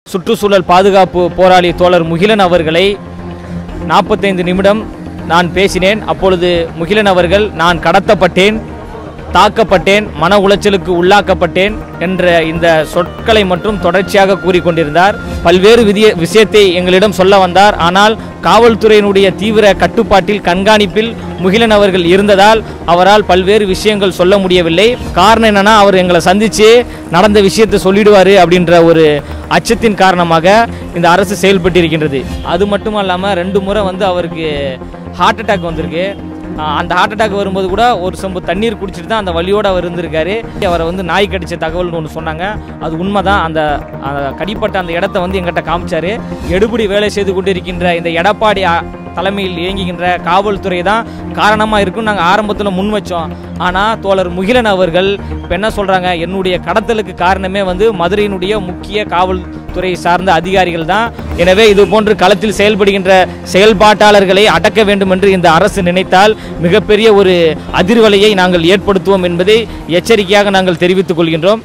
சுற்றுச்சூழல் பாதுகாப்பு போராளி தோழர் முகிலன் அவர்களை நாற்பத்தைந்து நிமிடம் நான் பேசினேன் அப்பொழுது முகிலன் அவர்கள் நான் கடத்தப்பட்டேன் தாக்கப்பட்டேன் மன உளைச்சலுக்கு உள்ளாக்கப்பட்டேன் என்ற இந்த சொற்களை மட்டும் தொடர்ச்சியாக கூறிக்கொண்டிருந்தார் பல்வேறு விதிய விஷயத்தை எங்களிடம் சொல்ல வந்தார் ஆனால் காவல்துறையினுடைய தீவிர கட்டுப்பாட்டில் கண்காணிப்பில் முகிலன் அவர்கள் இருந்ததால் அவரால் பல்வேறு விஷயங்கள் சொல்ல முடியவில்லை காரணம் என்னன்னா அவர் எங்களை சந்திச்சு நடந்த விஷயத்தை சொல்லிடுவாரு அப்படின்ற ஒரு அச்சத்தின் காரணமாக இந்த அரசு செயல்பட்டு இருக்கின்றது அது மட்டும் இல்லாமல் ரெண்டு முறை வந்து அவருக்கு ஹார்ட் அட்டாக் வந்திருக்கு ஆஹ் அந்த ஹார்ட் அட்டாக் வரும்போது கூட ஒரு சொம்பு தண்ணீர் குடிச்சிட்டு தான் அந்த வலியோடு அவர் இருந்திருக்காரு அவரை வந்து நாய் கடிச்ச தகவல்னு ஒன்று சொன்னாங்க அது உண்மைதான் அந்த அந்த கடிப்பட்ட அந்த இடத்த வந்து எங்கிட்ட காமிச்சாரு எடுபடி வேலை செய்து கொண்டிருக்கின்ற இந்த எடப்பாடி அ- தலைமையில் இயங்குகின்ற காவல்துறை தான் காரணமாக இருக்குன்னு நாங்கள் ஆரம்பத்தில் முன் வச்சோம் ஆனால் தோழர் முகிலன் அவர்கள் இப்போ என்ன சொல்கிறாங்க என்னுடைய கடத்தலுக்கு காரணமே வந்து மதுரையினுடைய முக்கிய காவல்துறை சார்ந்த அதிகாரிகள் தான் எனவே இது போன்று களத்தில் செயல்படுகின்ற செயல்பாட்டாளர்களை அடக்க வேண்டும் என்று இந்த அரசு நினைத்தால் மிகப்பெரிய ஒரு அதிர்வலையை நாங்கள் ஏற்படுத்துவோம் என்பதை எச்சரிக்கையாக நாங்கள் தெரிவித்துக் கொள்கின்றோம்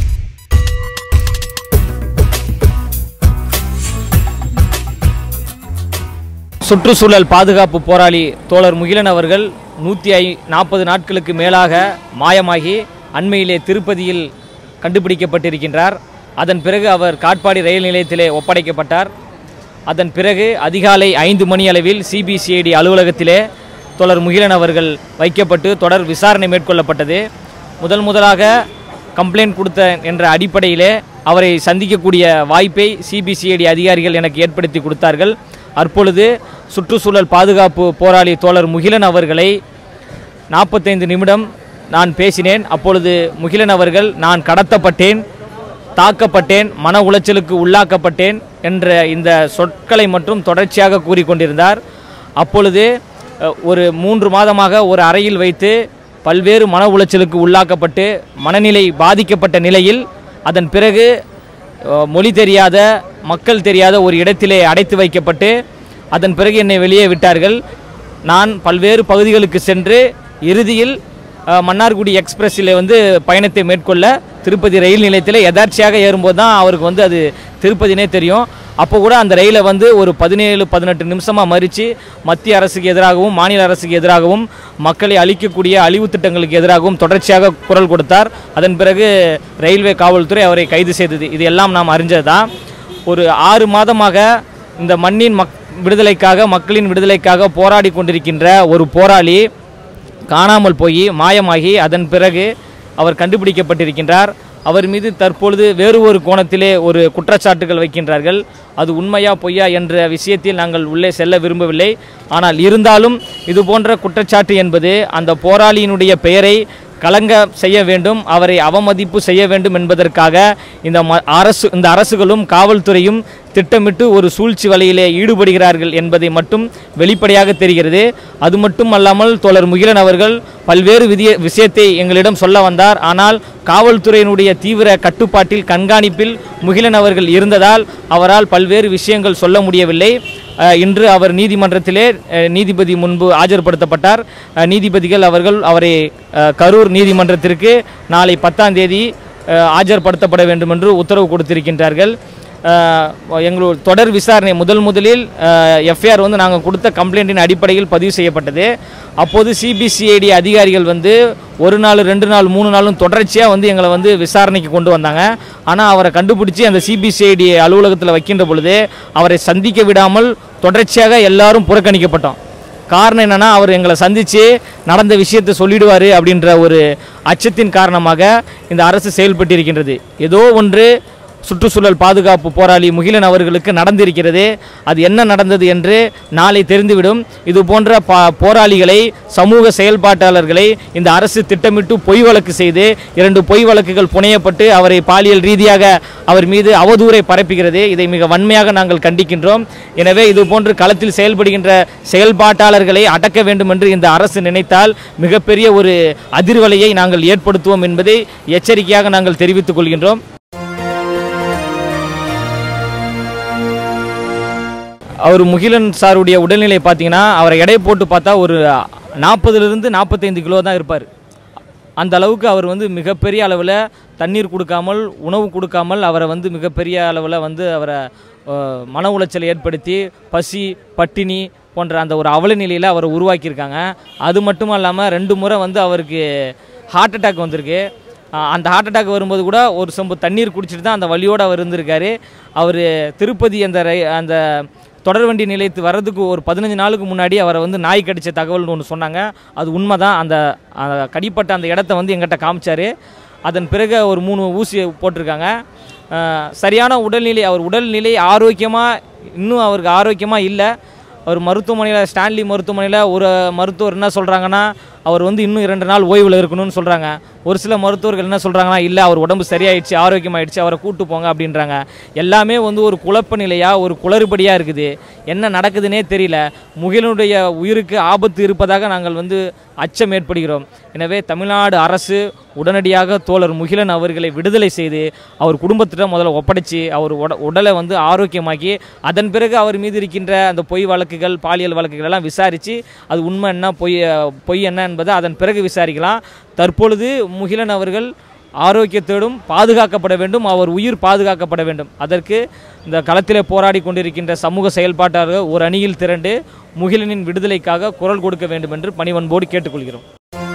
சுற்றுச்சூழல் பாதுகாப்பு போராளி தோழர் முகிலன் அவர்கள் நூற்றி ஐ நாற்பது நாட்களுக்கு மேலாக மாயமாகி அண்மையிலே திருப்பதியில் கண்டுபிடிக்கப்பட்டிருக்கின்றார் அதன் பிறகு அவர் காட்பாடி ரயில் நிலையத்திலே ஒப்படைக்கப்பட்டார் அதன் பிறகு அதிகாலை ஐந்து மணி அளவில் சிபிசிஐடி அலுவலகத்திலே தோழர் முகிலன் அவர்கள் வைக்கப்பட்டு தொடர் விசாரணை மேற்கொள்ளப்பட்டது முதல் முதலாக கம்ப்ளைண்ட் கொடுத்த என்ற அடிப்படையிலே அவரை சந்திக்கக்கூடிய வாய்ப்பை சிபிசிஐடி அதிகாரிகள் எனக்கு ஏற்படுத்தி கொடுத்தார்கள் அப்பொழுது சுற்றுச்சூழல் பாதுகாப்பு போராளி தோழர் முகிலன் அவர்களை நாற்பத்தைந்து நிமிடம் நான் பேசினேன் அப்பொழுது முகிலன் அவர்கள் நான் கடத்தப்பட்டேன் தாக்கப்பட்டேன் மன உளைச்சலுக்கு உள்ளாக்கப்பட்டேன் என்ற இந்த சொற்களை மட்டும் தொடர்ச்சியாக கூறிக்கொண்டிருந்தார் அப்பொழுது அஹ், ஒரு மூன்று மாதமாக ஒரு அறையில் வைத்து பல்வேறு மன உளைச்சலுக்கு உள்ளாக்கப்பட்டு மனநிலை பாதிக்கப்பட்ட நிலையில் அதன் பிறகு அஹ், மொழி தெரியாத மக்கள் தெரியாத ஒரு இடத்திலே அடைத்து வைக்கப்பட்டு அதன் பிறகு என்னை வெளியே விட்டார்கள் நான் பல்வேறு பகுதிகளுக்கு சென்று இறுதியில் அஹ், மன்னார்குடி எக்ஸ்பிரஸில் வந்து பயணத்தை மேற்கொள்ள திருப்பதி ரயில் நிலையத்தில் எதார்ச்சியாக ஏறும்போது தான் அவருக்கு வந்து அது திருப்பதினே தெரியும் அப்போ கூட அந்த ரயிலை வந்து ஒரு பதினேழு பதினெட்டு நிமிஷமாக மறித்து மத்திய அரசுக்கு எதிராகவும் மாநில அரசுக்கு எதிராகவும் மக்களை அழிக்கக்கூடிய அழிவு திட்டங்களுக்கு எதிராகவும் தொடர்ச்சியாக குரல் கொடுத்தார் அதன் பிறகு ரயில்வே காவல்துறை அவரை கைது செய்தது இது எல்லாம் நாம் அறிஞ்சது தான் ஒரு ஆறு மாதமாக இந்த மண்ணின் மக் விடுதலைக்காக மக்களின் விடுதலைக்காக போராடி கொண்டிருக்கின்ற ஒரு போராளி காணாமல் போய் மாயமாகி அதன் பிறகு அவர் கண்டுபிடிக்கப்பட்டிருக்கின்றார் அவர் மீது தற்பொழுது வேறு ஒரு கோணத்திலே ஒரு குற்றச்சாட்டுகள் வைக்கின்றார்கள் அது உண்மையா பொய்யா என்ற விஷயத்தில் நாங்கள் உள்ளே செல்ல விரும்பவில்லை ஆனால் இருந்தாலும் இது போன்ற குற்றச்சாட்டு என்பது அந்த போராளியினுடைய பெயரை கலங்க செய்ய வேண்டும் அவரை அவமதிப்பு செய்ய வேண்டும் என்பதற்காக இந்த ம அரசு இந்த அரசுகளும் காவல்துறையும் திட்டமிட்டு ஒரு சூழ்ச்சி வலையிலே ஈடுபடுகிறார்கள் என்பதை மட்டும் வெளிப்படையாக தெரிகிறது அது மட்டும் அல்லாமல் தோழர் முகிலன் அவர்கள் பல்வேறு விதிய விஷயத்தை எங்களிடம் சொல்ல வந்தார் ஆனால் காவல்துறையினுடைய தீவிர கட்டுப்பாட்டில் கண்காணிப்பில் முகிலன் அவர்கள் இருந்ததால் அவரால் பல்வேறு விஷயங்கள் சொல்ல முடியவில்லை அஹ், இன்று அவர் நீதிமன்றத்திலே அஹ், நீதிபதி முன்பு ஆஜர்படுத்தப்பட்டார் அஹ், நீதிபதிகள் அவர்கள் அவரை அஹ், கரூர் நீதிமன்றத்திற்கு நாளை பத்தாம் தேதி அஹ், ஆஜர்படுத்தப்பட வேண்டும் என்று உத்தரவு கொடுத்திருக்கின்றார்கள் எங்களோட தொடர் விசாரணை முதல் முதலில் எஃப்ஐஆர் வந்து நாங்கள் கொடுத்த கம்ப்ளைண்ட்டின் அடிப்படையில் பதிவு செய்யப்பட்டது அப்போது சிபிசிஐடி அதிகாரிகள் வந்து ஒரு நாள் ரெண்டு நாள் மூணு நாளும் தொடர்ச்சியாக வந்து எங்களை வந்து விசாரணைக்கு கொண்டு வந்தாங்க ஆனால் அவரை கண்டுபிடிச்சி அந்த சிபிசிஐடி அலுவலகத்தில் வைக்கின்ற பொழுது அவரை சந்திக்க விடாமல் தொடர்ச்சியாக எல்லாரும் புறக்கணிக்கப்பட்டோம் காரணம் என்னன்னா அவர் எங்களை சந்திச்சு நடந்த விஷயத்தை சொல்லிடுவார் அப்படின்ற ஒரு அச்சத்தின் காரணமாக இந்த அரசு செயல்பட்டு இருக்கின்றது ஏதோ ஒன்று சுற்றுச்சூழல் பாதுகாப்பு போராளி முகிலன் அவர்களுக்கு நடந்திருக்கிறது அது என்ன நடந்தது என்று நாளை தெரிந்துவிடும் இது போன்ற பா போராளிகளை சமூக செயல்பாட்டாளர்களை இந்த அரசு திட்டமிட்டு பொய் வழக்கு செய்து இரண்டு பொய் வழக்குகள் புனையப்பட்டு அவரை பாலியல் ரீதியாக அவர் மீது அவதூறை பரப்புகிறது இதை மிக வன்மையாக நாங்கள் கண்டிக்கின்றோம் எனவே இது போன்று களத்தில் செயல்படுகின்ற செயல்பாட்டாளர்களை அடக்க வேண்டும் என்று இந்த அரசு நினைத்தால் மிகப்பெரிய ஒரு அதிர்வலையை நாங்கள் ஏற்படுத்துவோம் என்பதை எச்சரிக்கையாக நாங்கள் தெரிவித்துக் கொள்கின்றோம் அவர் முகிலன் சாருடைய உடல்நிலை பார்த்தீங்கன்னா அவரை எடை போட்டு பார்த்தா ஒரு நாற்பதுலேருந்து நாற்பத்தைந்து கிலோ தான் இருப்பார் அந்த அளவுக்கு அவர் வந்து மிகப்பெரிய அளவில் தண்ணீர் கொடுக்காமல் உணவு கொடுக்காமல் அவரை வந்து மிகப்பெரிய அளவில் வந்து அவரை அஹ், மன உளைச்சலை ஏற்படுத்தி பசி பட்டினி போன்ற அந்த ஒரு அவல நிலையில் அவரை உருவாக்கியிருக்காங்க அது மட்டும் இல்லாமல் ரெண்டு முறை வந்து அவருக்கு ஹார்ட் அட்டாக் வந்திருக்கு அஹ், அந்த ஹார்ட் அட்டாக் வரும்போது கூட ஒரு சொம்பு தண்ணீர் குடிச்சிட்டு தான் அந்த வழியோடு அவர் இருந்திருக்காரு அவர் திருப்பதி அந்த ரை அந்த தொடர்வண்டி நிலையத்து வர்றதுக்கு ஒரு பதினஞ்சு நாளுக்கு முன்னாடி அவரை வந்து நாய் கடிச்ச தகவல்னு ஒன்று சொன்னாங்க அது உண்மை தான் அந்த அந்த கடிப்பட்ட அந்த இடத்த வந்து எங்கிட்ட காமிச்சார் அதன் பிறகு ஒரு மூணு ஊசி போட்டிருக்காங்க அஹ், சரியான உடல்நிலை அவர் உடல்நிலை ஆரோக்கியமாக இன்னும் அவருக்கு ஆரோக்கியமாக இல்லை அவர் மருத்துவமனையில் ஸ்டான்லி மருத்துவமனையில் ஒரு மருத்துவர் என்ன சொல்கிறாங்கன்னா அவர் வந்து இன்னும் இரண்டு நாள் ஓய்வில் இருக்கணும்னு சொல்கிறாங்க ஒரு சில மருத்துவர்கள் என்ன சொல்கிறாங்கன்னா இல்லை அவர் உடம்பு சரியாயிடுச்சு ஆரோக்கியமாயிடுச்சு அவரை கூட்டு போங்க அப்படின்றாங்க எல்லாமே வந்து ஒரு குழப்ப நிலையாக ஒரு குளறுபடியாக இருக்குது என்ன நடக்குதுன்னே தெரியல முகிலனுடைய உயிருக்கு ஆபத்து இருப்பதாக நாங்கள் வந்து அச்சம் ஏற்படுகிறோம் எனவே தமிழ்நாடு அரசு உடனடியாக தோழர் முகிலன் அவர்களை விடுதலை செய்து அவர் குடும்பத்திடம் முதல்ல ஒப்படைச்சு அவர் உட உடலை வந்து ஆரோக்கியமாக்கி அதன் பிறகு அவர் மீது இருக்கின்ற அந்த பொய் வழக்குகள் பாலியல் வழக்குகள் எல்லாம் விசாரித்து அது உண்மை என்ன பொய் பொய் என்ன என்பதை அதன் பிறகு விசாரிக்கலாம் தற்பொழுது முகிலன் அவர்கள் ஆரோக்கியத்தோடும் பாதுகாக்கப்பட வேண்டும் அவர் உயிர் பாதுகாக்கப்பட வேண்டும் அதற்கு இந்த களத்திலே போராடி கொண்டிருக்கின்ற சமூக செயல்பாட்டாளர்கள் ஒரு அணியில் திரண்டு முகிலனின் விடுதலைக்காக குரல் கொடுக்க வேண்டும் என்று பணிவன்போடு கேட்டுக்கொள்கிறோம்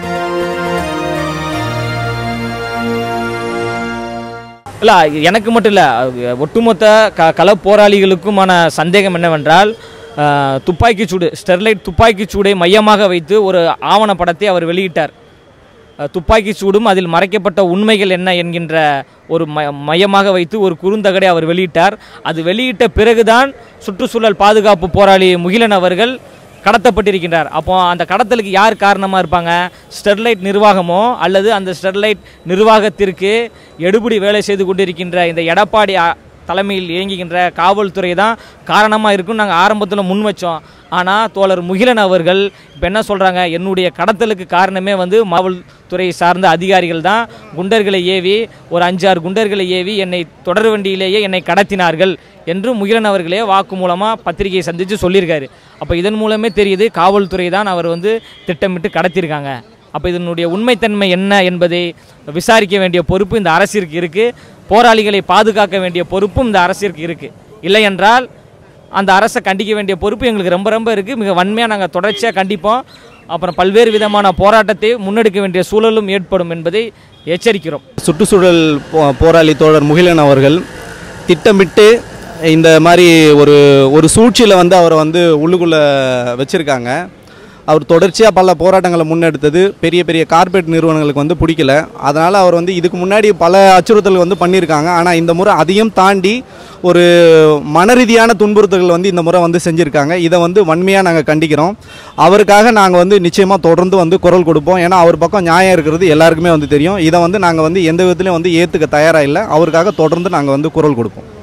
இல்லை எனக்கு மட்டும் இல்லை ஒட்டுமொத்த க கள போராளிகளுக்குமான சந்தேகம் என்னவென்றால் அஹ், துப்பாக்கிச் சூடு ஸ்டெர்லைட் துப்பாக்கிச் சூடை மையமாக வைத்து ஒரு ஆவணப்படத்தை அவர் வெளியிட்டார் அஹ், துப்பாக்கிச் சூடும் அதில் மறைக்கப்பட்ட உண்மைகள் என்ன என்கின்ற ஒரு ம மையமாக வைத்து ஒரு குறுந்தகடை அவர் வெளியிட்டார் அது வெளியிட்ட பிறகுதான் சுற்றுச்சூழல் பாதுகாப்பு போராளி முகிலன் அவர்கள் கடத்தப்பட்டிருக்கின்றார் அப்போ அந்த கடத்தலுக்கு யார் காரணமாக இருப்பாங்க ஸ்டெர்லைட் நிர்வாகமோ அல்லது அந்த ஸ்டெர்லைட் நிர்வாகத்திற்கு எடுபிடி வேலை செய்து கொண்டிருக்கின்ற இந்த எடப்பாடி அ- தலைமையில் இயங்குகின்ற காவல்துறை தான் காரணமாக இருக்குன்னு நாங்கள் ஆரம்பத்தில் முன் வச்சோம் ஆனால் தோழர் முகிலன் அவர்கள் இப்போ என்ன சொல்கிறாங்க என்னுடைய கடத்தலுக்கு காரணமே வந்து காவல்துறை சார்ந்த அதிகாரிகள் தான் குண்டர்களை ஏவி ஒரு அஞ்சாறு குண்டர்களை ஏவி என்னை தொடர் வண்டியிலேயே என்னை கடத்தினார்கள் என்று முகிலன் அவர்களே வாக்கு மூலமாக பத்திரிகையை சந்தித்து சொல்லியிருக்காரு அப்போ இதன் மூலமே தெரியுது காவல்துறை தான் அவர் வந்து திட்டமிட்டு கடத்தியிருக்காங்க அப்போ இதனுடைய உண்மைத்தன்மை என்ன என்பதை விசாரிக்க வேண்டிய பொறுப்பு இந்த அரசிற்கு இருக்குது போராளிகளை பாதுகாக்க வேண்டிய பொறுப்பும் இந்த அரசிற்கு இருக்குது இல்லை என்றால் அந்த அரசை கண்டிக்க வேண்டிய பொறுப்பு எங்களுக்கு ரொம்ப ரொம்ப இருக்குது மிக வன்மையாக நாங்கள் தொடர்ச்சியாக கண்டிப்போம் அப்புறம் பல்வேறு விதமான போராட்டத்தை முன்னெடுக்க வேண்டிய சூழலும் ஏற்படும் என்பதை எச்சரிக்கிறோம் சுற்றுச்சூழல் போ- போராளி தோழர் முகிலன் அவர்கள் திட்டமிட்டு இந்த மாதிரி ஒரு ஒரு சூழ்ச்சியில் வந்து அவரை வந்து உள்ளுக்குள்ளே வச்சுருக்காங்க அவர் தொடர்ச்சியாக பல போராட்டங்களை முன்னெடுத்தது பெரிய பெரிய கார்ப்பரேட் நிறுவனங்களுக்கு வந்து பிடிக்கல அதனால் அவர் வந்து இதுக்கு முன்னாடி பல அச்சுறுத்தல் வந்து பண்ணியிருக்காங்க ஆனால் இந்த முறை அதையும் தாண்டி ஒரு மனரீதியான துன்புறுத்தல்கள் வந்து இந்த முறை வந்து செஞ்சுருக்காங்க இதை வந்து வன்மையாக நாங்கள் கண்டிக்கிறோம் அவருக்காக நாங்கள் வந்து நிச்சயமாக தொடர்ந்து வந்து குரல் கொடுப்போம் ஏன்னா அவர் பக்கம் நியாயம் இருக்கிறது எல்லாருக்குமே வந்து தெரியும் இதை வந்து நாங்கள் வந்து எந்த விதத்துலையும் வந்து ஏற்றுக்க தயாராக இல்லை அவருக்காக தொடர்ந்து நாங்கள் வந்து குரல் கொடுப்போம்